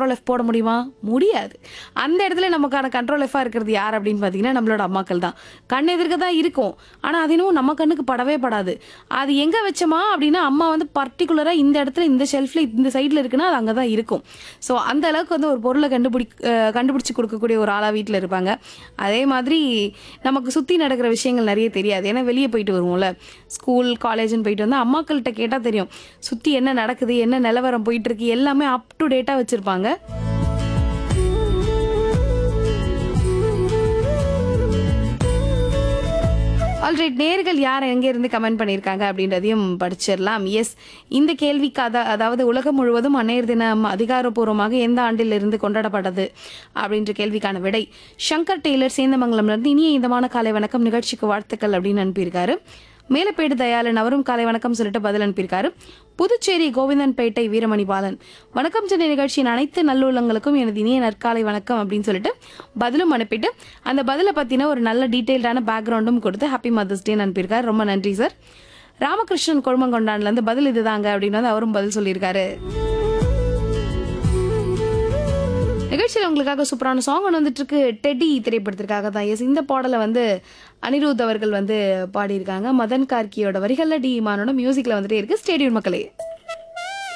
control F போட முடியுமா முடியாது அந்த இடத்துல நமக்கான கண்ட்ரோல் எஃபாக இருக்கிறது யார் அப்படின்னு பார்த்தீங்கன்னா நம்மளோட அம்மாக்கள் தான் கண் எதிர்க்க தான் இருக்கும் ஆனால் அது இன்னும் நம்ம கண்ணுக்கு படவே படாது அது எங்கே வச்சோமா அப்படின்னா அம்மா வந்து பர்டிகுலராக இந்த இடத்துல இந்த ஷெல்ஃபில் இந்த சைடில் இருக்குன்னா அது அங்கே தான் இருக்கும் ஸோ அந்த அளவுக்கு வந்து ஒரு பொருளை கண்டுபிடி அஹ் கண்டுபிடிச்சு கொடுக்கக்கூடிய ஒரு ஆளாக வீட்டில் இருப்பாங்க அதே மாதிரி நமக்கு சுற்றி நடக்கிற விஷயங்கள் நிறைய தெரியாது ஏன்னா வெளியே போயிட்டு வருவோம்ல ஸ்கூல் காலேஜ்னு போயிட்டு வந்து அம்மாக்கள்கிட்ட கேட்டால் தெரியும் சுற்றி என்ன நடக்குது என்ன நிலவரம் போயிட்டு இருக்கு எல்லாமே அப் டு டேட்டாக வச்சுருப்பாங்க ஆல்ரைட் நேர்கள் யார் எங்கே இருந்து கமெண்ட் பண்ணியிருக்காங்க அப்படின்றதையும் படிச்சிடலாம் எஸ் இந்த கேள்விக்கு அதா அதாவது உலகம் முழுவதும் அன்னையர் தினம் அதிகாரப்பூர்வமாக எந்த ஆண்டில் இருந்து கொண்டாடப்பட்டது அப்படின்ற கேள்விக்கான விடை சங்கர் டெய்லர் சேந்தமங்கலம்ல இருந்து இனிய இதமான காலை வணக்கம் நிகழ்ச்சிக்கு வாழ்த்துக்கள் அப்படின்னு அனுப்பியிருக்காரு மேலப்பேடு தயாளன் அவரும் காலை வணக்கம் சொல்லிட்டு பதில் அனுப்பியிருக்காரு புதுச்சேரி கோவிந்தன்பேட்டை வீரமணி பாலன் வணக்கம் சென்னை நிகழ்ச்சியின் அனைத்து நல்லுள்ளங்களுக்கும் எனது இனிய நற்காலை வணக்கம் அப்படின்னு சொல்லிட்டு பதிலும் அனுப்பிட்டு அந்த பதிலை பத்தின ஒரு நல்ல டீட்டெயில்டான பேக்ரவுண்டும் கொடுத்து ஹாப்பி மதர்ஸ் டேன்னு அனுப்பியிருக்காரு ரொம்ப நன்றி சார் ராமகிருஷ்ணன் கொழுமங்கொண்டான்ல இருந்து பதில் இதுதாங்க அப்படின்னு வந்து அவரும் பதில் சொல்லியிருக்காரு நிகழ்ச்சியில் உங்களுக்காக சூப்பரான சாங் ஒன்று வந்துட்டு இருக்கு டெடி திரைப்படத்திற்காக தான் எஸ் இந்த பாடலை வந்து அனிருத் அவர்கள் வந்து பாடியிருக்காங்க மதன் கார்கியோட வரிகள்ல டி இமானோட மியூசிக்ல வந்துட்டே இருக்கு ஸ்டேடியம் மக்களே